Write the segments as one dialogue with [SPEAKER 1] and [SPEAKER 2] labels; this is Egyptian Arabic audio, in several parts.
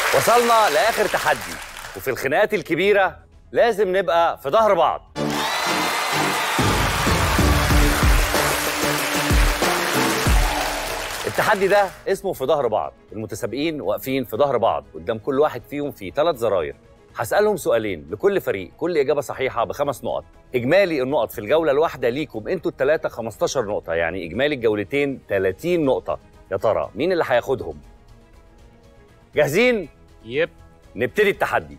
[SPEAKER 1] وصلنا لاخر تحدي وفي الخناقات الكبيره لازم نبقى في ظهر بعض التحدي ده اسمه في ظهر بعض المتسابقين واقفين في ظهر بعض قدام كل واحد فيهم في ثلاث زراير هسألهم سؤالين لكل فريق كل إجابة صحيحة بخمس نقط إجمالي النقط في الجولة الواحدة ليكم أنتوا الثلاثة 15 نقطة يعني إجمالي الجولتين 30 نقطة يا ترى مين اللي هياخدهم جاهزين
[SPEAKER 2] يب
[SPEAKER 1] نبتدي التحدي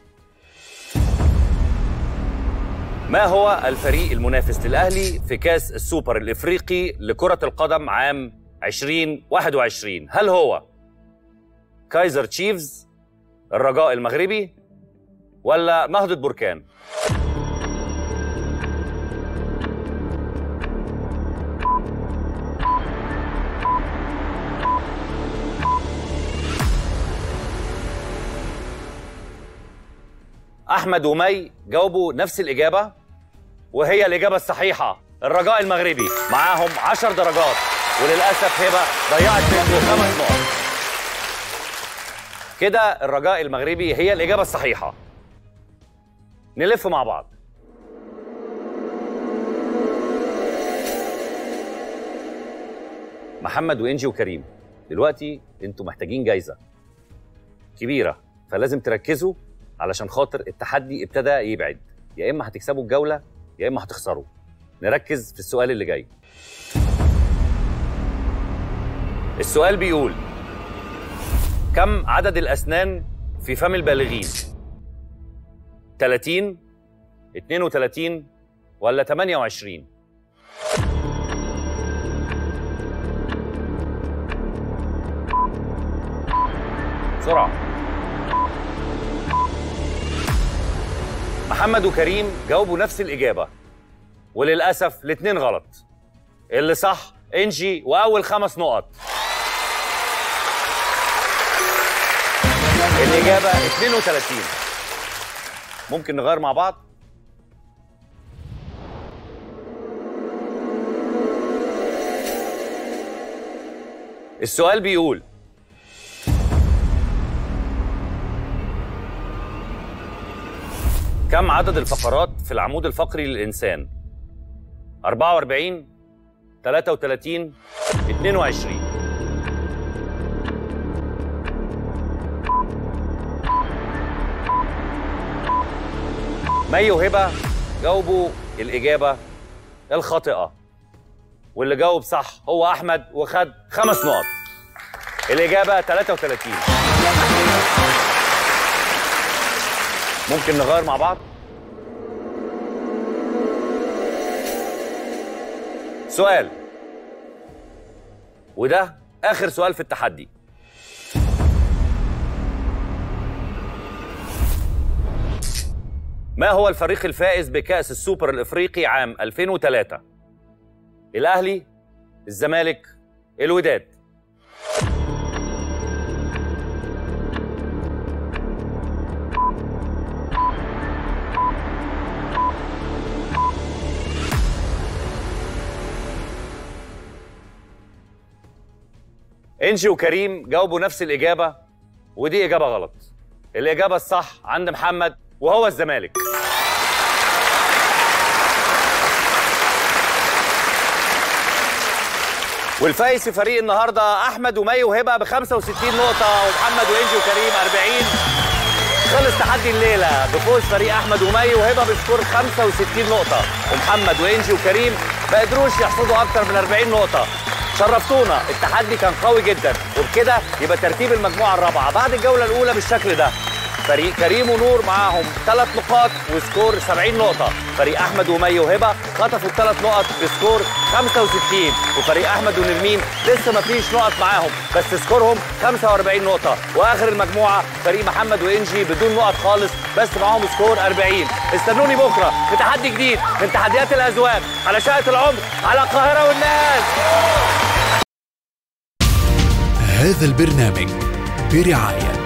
[SPEAKER 1] ما هو الفريق المنافس للأهلي في كاس السوبر الإفريقي لكرة القدم عام 2021 هل هو كايزر تشيفز الرجاء المغربي ولا نهضة بركان أحمد ومي جاوبوا نفس الإجابة وهي الإجابة الصحيحة الرجاء المغربي معاهم 10 درجات وللأسف هبة ضيعت منه خمس نقط كده الرجاء المغربي هي الإجابة الصحيحة نلف مع بعض محمد وإنجي وكريم دلوقتي انتوا محتاجين جايزة كبيرة فلازم تركزوا علشان خاطر التحدي ابتدى يبعد يا إما هتكسبوا الجولة يا إما هتخسروا نركز في السؤال اللي جاي السؤال بيقول كم عدد الأسنان في فم البالغين 30 32 ولا 28 بسرعة محمد وكريم جاوبوا نفس الإجابة وللأسف الاتنين غلط اللي صح إنجي وأول خمس نقط الإجابة 32 ممكن نغير مع بعض السؤال بيقول كم عدد الفقرات في العمود الفقري للإنسان 44 33 22 مي وهبه جاوبوا الاجابه الخاطئه واللي جاوب صح هو احمد وخد خمس نقط الاجابه 33 ممكن نغير مع بعض سؤال وده اخر سؤال في التحدي ما هو الفريق الفائز بكأس السوبر الإفريقي عام 2003 الأهلي الزمالك الوداد انجي وكريم جاوبوا نفس الإجابة ودي إجابة غلط الإجابة الصح عند محمد وهو الزمالك والفايز في فريق النهارده احمد ومي وهبه ب 65 نقطه ومحمد وانجي وكريم 40 خلص تحدي الليله بفوز فريق احمد ومي وهبه بسكور 65 نقطه ومحمد وانجي وكريم ما قدروش يحصدوا اكتر من 40 نقطه شرفتونا التحدي كان قوي جدا وبكده يبقى ترتيب المجموعه الرابعه بعد الجوله الاولى بالشكل ده فريق كريم ونور معاهم ثلاث نقاط وسكور 70 نقطة، فريق أحمد ومي وهبة خطفوا الثلاث نقط بسكور 65 وفريق أحمد ونرمين لسه ما فيش نقط معاهم بس سكورهم 45 نقطة، وآخر المجموعة فريق محمد وإنجي بدون نقط خالص بس معاهم سكور 40 استنوني بكرة في تحدي جديد من تحديات الأزواج على شقة العمر على القاهرة والناس
[SPEAKER 3] هذا البرنامج برعايه